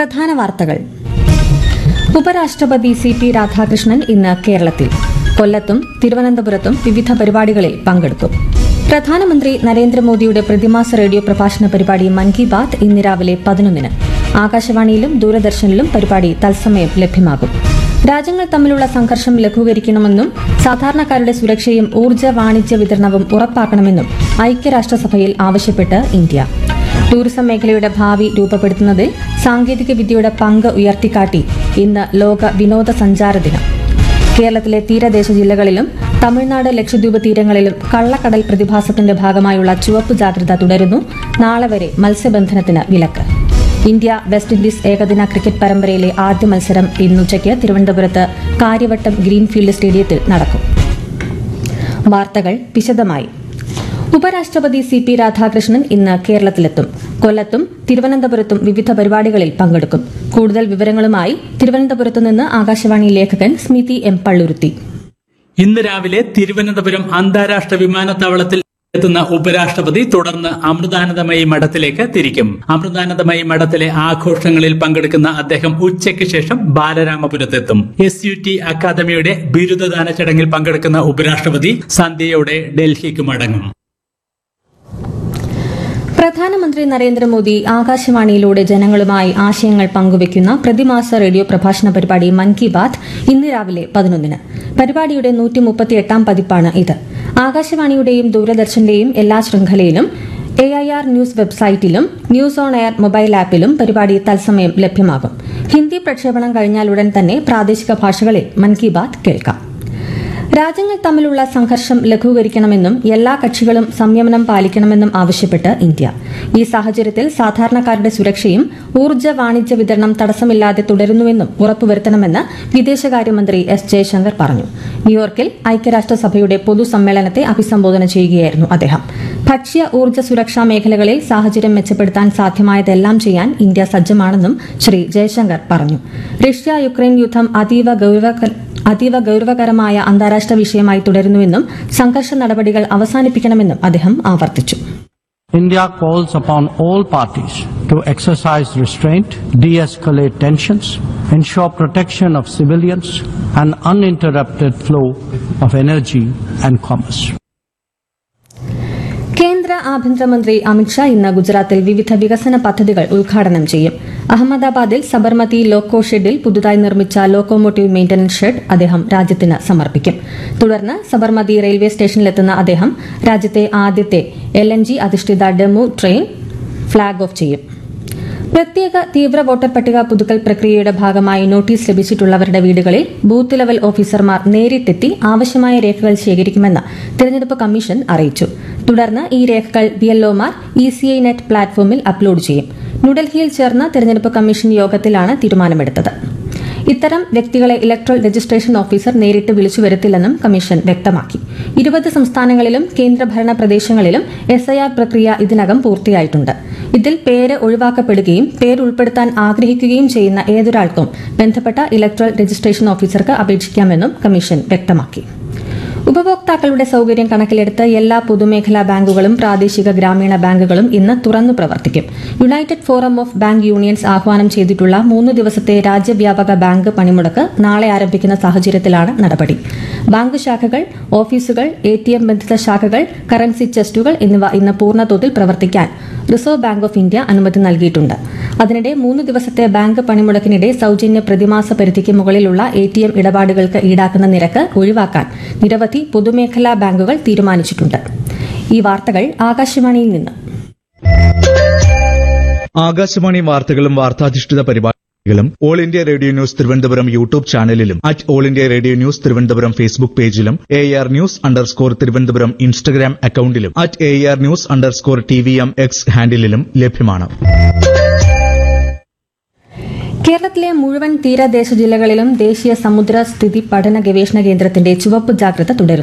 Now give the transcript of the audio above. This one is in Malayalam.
പ്രധാന വാർത്തകൾ ഉപരാഷ്ട്രപതി സി പി രാധാകൃഷ്ണൻ ഇന്ന് കേരളത്തിൽ കൊല്ലത്തും തിരുവനന്തപുരത്തും വിവിധ പരിപാടികളിൽ പങ്കെടുക്കും പ്രധാനമന്ത്രി നരേന്ദ്രമോദിയുടെ പ്രതിമാസ റേഡിയോ പ്രഭാഷണ പരിപാടി മൻ കി ബാത് ഇന്ന് രാവിലെ പതിനൊന്നിന് ആകാശവാണിയിലും ദൂരദർശനിലും പരിപാടി തത്സമയം ലഭ്യമാകും രാജ്യങ്ങൾ തമ്മിലുള്ള സംഘർഷം ലഘൂകരിക്കണമെന്നും സാധാരണക്കാരുടെ സുരക്ഷയും ഊർജ്ജ വാണിജ്യ വിതരണവും ഉറപ്പാക്കണമെന്നും ഐക്യരാഷ്ട്രസഭയിൽ ആവശ്യപ്പെട്ട് ഇന്ത്യ ടൂറിസം മേഖലയുടെ ഭാവി രൂപപ്പെടുത്തുന്നതിൽ സാങ്കേതിക വിദ്യയുടെ പങ്ക് ഉയർത്തിക്കാട്ടി ഇന്ന് ലോക വിനോദസഞ്ചാര ദിനം കേരളത്തിലെ തീരദേശ ജില്ലകളിലും തമിഴ്നാട് ലക്ഷദ്വീപ് തീരങ്ങളിലും കള്ളക്കടൽ പ്രതിഭാസത്തിന്റെ ഭാഗമായുള്ള ചുവപ്പ് ജാഗ്രത തുടരുന്നു നാളെ വരെ മത്സ്യബന്ധനത്തിന് വിലക്ക് ഇന്ത്യ വെസ്റ്റ് ഇൻഡീസ് ഏകദിന ക്രിക്കറ്റ് പരമ്പരയിലെ ആദ്യ മത്സരം ഇന്നുച്ചയ്ക്ക് തിരുവനന്തപുരത്ത് കാര്യവട്ടം ഗ്രീൻഫീൽഡ് സ്റ്റേഡിയത്തിൽ നടക്കും വാർത്തകൾ വിശദമായി ഉപരാഷ്ട്രപതി സി പി രാധാകൃഷ്ണൻ ഇന്ന് കേരളത്തിലെത്തും കൊല്ലത്തും തിരുവനന്തപുരത്തും വിവിധ പരിപാടികളിൽ പങ്കെടുക്കും കൂടുതൽ വിവരങ്ങളുമായി തിരുവനന്തപുരത്ത് നിന്ന് ആകാശവാണി ലേഖകൻ സ്മിതി എം പള്ളുരുത്തി ഇന്ന് രാവിലെ തിരുവനന്തപുരം അന്താരാഷ്ട്ര വിമാനത്താവളത്തിൽ എത്തുന്ന ഉപരാഷ്ട്രപതി തുടർന്ന് അമൃതാനന്ദമയി മഠത്തിലേക്ക് തിരിക്കും അമൃതാനന്ദമയി മഠത്തിലെ ആഘോഷങ്ങളിൽ പങ്കെടുക്കുന്ന അദ്ദേഹം ഉച്ചയ്ക്ക് ശേഷം ബാലരാമപുരത്തെത്തും എസ് യു ടി അക്കാദമിയുടെ ബിരുദദാന ചടങ്ങിൽ പങ്കെടുക്കുന്ന ഉപരാഷ്ട്രപതി സന്ധ്യയോടെ ഡൽഹിക്ക് മടങ്ങും പ്രധാനമന്ത്രി നരേന്ദ്രമോദി ആകാശവാണിയിലൂടെ ജനങ്ങളുമായി ആശയങ്ങൾ പങ്കുവയ്ക്കുന്ന പ്രതിമാസ റേഡിയോ പ്രഭാഷണ പരിപാടി മൻ കി ബാത് ഇന്ന് രാവിലെ പതിനൊന്നിന് പരിപാടിയുടെ നൂറ്റി മുപ്പത്തിയെട്ടാം പതിപ്പാണ് ഇത് ആകാശവാണിയുടെയും ദൂരദർശന്റെയും എല്ലാ ശൃംഖലയിലും എ ഐ ആർ ന്യൂസ് വെബ്സൈറ്റിലും ന്യൂസ് ഓൺ എയർ മൊബൈൽ ആപ്പിലും പരിപാടി തത്സമയം ലഭ്യമാകും ഹിന്ദി പ്രക്ഷേപണം കഴിഞ്ഞാലുടൻ തന്നെ പ്രാദേശിക ഭാഷകളിൽ മൻ കി ബാത് കേൾക്കാം രാജ്യങ്ങൾ തമ്മിലുള്ള സംഘർഷം ലഘൂകരിക്കണമെന്നും എല്ലാ കക്ഷികളും സംയമനം പാലിക്കണമെന്നും ആവശ്യപ്പെട്ട് ഇന്ത്യ ഈ സാഹചര്യത്തിൽ സാധാരണക്കാരുടെ സുരക്ഷയും ഊർജ്ജ വാണിജ്യ വിതരണം തടസ്സമില്ലാതെ തുടരുന്നുവെന്നും ഉറപ്പുവരുത്തണമെന്ന് വിദേശകാര്യമന്ത്രി എസ് ജയശങ്കർ പറഞ്ഞു ന്യൂയോർക്കിൽ ഐക്യരാഷ്ട്രസഭയുടെ പൊതുസമ്മേളനത്തെ അഭിസംബോധന ചെയ്യുകയായിരുന്നു അദ്ദേഹം ഭക്ഷ്യ ഊർജ്ജ സുരക്ഷാ മേഖലകളിൽ സാഹചര്യം മെച്ചപ്പെടുത്താൻ സാധ്യമായതെല്ലാം ചെയ്യാൻ ഇന്ത്യ സജ്ജമാണെന്നും ശ്രീ ജയശങ്കർ പറഞ്ഞു റഷ്യ യുക്രൈൻ യുദ്ധം അതീവ ഗൌരവ അതീവ ഗൌരവകരമായ അന്താരാഷ്ട്ര വിഷയമായി തുടരുന്നുവെന്നും സംഘർഷ നടപടികൾ അവസാനിപ്പിക്കണമെന്നും അദ്ദേഹം ആവർത്തിച്ചു India calls upon all parties to exercise restraint, de-escalate tensions, ensure protection of civilians and uninterrupted flow of energy and commerce. കേന്ദ്ര ആഭ്യന്തരമന്ത്രി അമിത്ഷാ ഇന്ന് ഗുജറാത്തിൽ വിവിധ വികസന പദ്ധതികൾ ഉദ്ഘാടനം ചെയ്യും അഹമ്മദാബാദിൽ സബർമതി ലോക്കോ ഷെഡിൽ പുതുതായി നിർമ്മിച്ച ലോക്കോമോട്ടീവ് മെയിന്റനൻസ് ഷെഡ് അദ്ദേഹം രാജ്യത്തിന് സമർപ്പിക്കും തുടർന്ന് സബർമതി റെയിൽവേ സ്റ്റേഷനിലെത്തുന്ന അദ്ദേഹം രാജ്യത്തെ ആദ്യത്തെ എൽ എൻ ജി അധിഷ്ഠിത ഡെമു ട്രെയിൻ ഫ്ളാഗ് ഓഫ് ചെയ്യും പ്രത്യേക തീവ്ര വോട്ടർ പട്ടിക പുതുക്കൽ പ്രക്രിയയുടെ ഭാഗമായി നോട്ടീസ് ലഭിച്ചിട്ടുള്ളവരുടെ വീടുകളിൽ ബൂത്ത് ലെവൽ ഓഫീസർമാർ നേരിട്ടെത്തി ആവശ്യമായ രേഖകൾ ശേഖരിക്കുമെന്ന് തെരഞ്ഞെടുപ്പ് കമ്മീഷൻ അറിയിച്ചു തുടർന്ന് ഈ രേഖകൾ ബിഎൽഒമാർ ഇ സി ഐ നെറ്റ് പ്ലാറ്റ്ഫോമിൽ അപ്ലോഡ് ചെയ്യും ന്യൂഡൽഹിയിൽ ചേർന്ന തെരഞ്ഞെടുപ്പ് കമ്മീഷൻ യോഗത്തിലാണ് തീരുമാനമെടുത്തത് ഇത്തരം വ്യക്തികളെ ഇലക്ട്രൽ രജിസ്ട്രേഷൻ ഓഫീസർ നേരിട്ട് വിളിച്ചു വരുത്തില്ലെന്നും കമ്മീഷൻ വ്യക്തമാക്കി ഇരുപത് സംസ്ഥാനങ്ങളിലും കേന്ദ്രഭരണ പ്രദേശങ്ങളിലും എസ്ഐആർ പ്രക്രിയ ഇതിനകം പൂർത്തിയായിട്ടുണ്ട് ഇതിൽ പേര് ഒഴിവാക്കപ്പെടുകയും പേര് ഉൾപ്പെടുത്താൻ ആഗ്രഹിക്കുകയും ചെയ്യുന്ന ഏതൊരാൾക്കും ബന്ധപ്പെട്ട ഇലക്ട്രൽ രജിസ്ട്രേഷൻ ഓഫീസർക്ക് അപേക്ഷിക്കാമെന്നും കമ്മീഷൻ വ്യക്തമാക്കി ഉപഭോക്താക്കളുടെ സൌകര്യം കണക്കിലെടുത്ത് എല്ലാ പൊതുമേഖലാ ബാങ്കുകളും പ്രാദേശിക ഗ്രാമീണ ബാങ്കുകളും ഇന്ന് തുറന്നു പ്രവർത്തിക്കും United Forum of Bank Unions ആഹ്വാനം ചെയ്തിട്ടുള്ള മൂന്ന് ദിവസത്തെ രാജ്യവ്യാപക ബാങ്ക് പണിമുടക്ക് നാളെ ആരംഭിക്കുന്ന സാഹചര്യത്തിലാണ് നടപടി ബാങ്ക് ശാഖകൾ ഓഫീസുകൾ എ ടി എം ബന്ധിത ശാഖകൾ കറൻസി ചെസ്റ്റുകൾ എന്നിവ ഇന്ന് പൂർണ്ണതോതിൽ പ്രവർത്തിക്കാൻ റിസർവ് ബാങ്ക് ഓഫ് ഇന്ത്യ അനുമതി നൽകിയിട്ടുണ്ട് അതിനിടെ മൂന്ന് ദിവസത്തെ ബാങ്ക് പണിമുടക്കിനിടെ സൌജന്യ പ്രതിമാസ പരിധിക്ക് മുകളിലുള്ള എ ടി എം ഇടപാടുകൾക്ക് ഈടാക്കുന്ന നിരക്ക് ഒഴിവാക്കാൻ നിരവധി പൊതുമേഖലാ ബാങ്കുകൾ തീരുമാനിച്ചിട്ടുണ്ട് ഈ വാർത്തകൾ ആകാശവാണിയിൽ നിന്ന് ആകാശവാണി വാർത്തകളും വാർത്താധിഷ്ഠിത പരിപാടികളും All India Radio news Thiruvananthapuram YouTube ചാനലിലും at All India Radio news Thiruvananthapuram Facebook പേജിലും A R news underscore Thiruvananthapuram Instagram അക്കൌണ്ടിലും at A R news underscore T V M X ഹാൻഡിലും ലഭ്യമാണ് കേരളത്തിലെ മുഴുവൻ തീരദേശ ജില്ലകളിലും ദേശീയ സമുദ്ര സ്ഥിതി പഠന ഗവേഷണ കേന്ദ്രത്തിന്റെ ചുവപ്പ് ജാഗ്രത തുടരുന്നു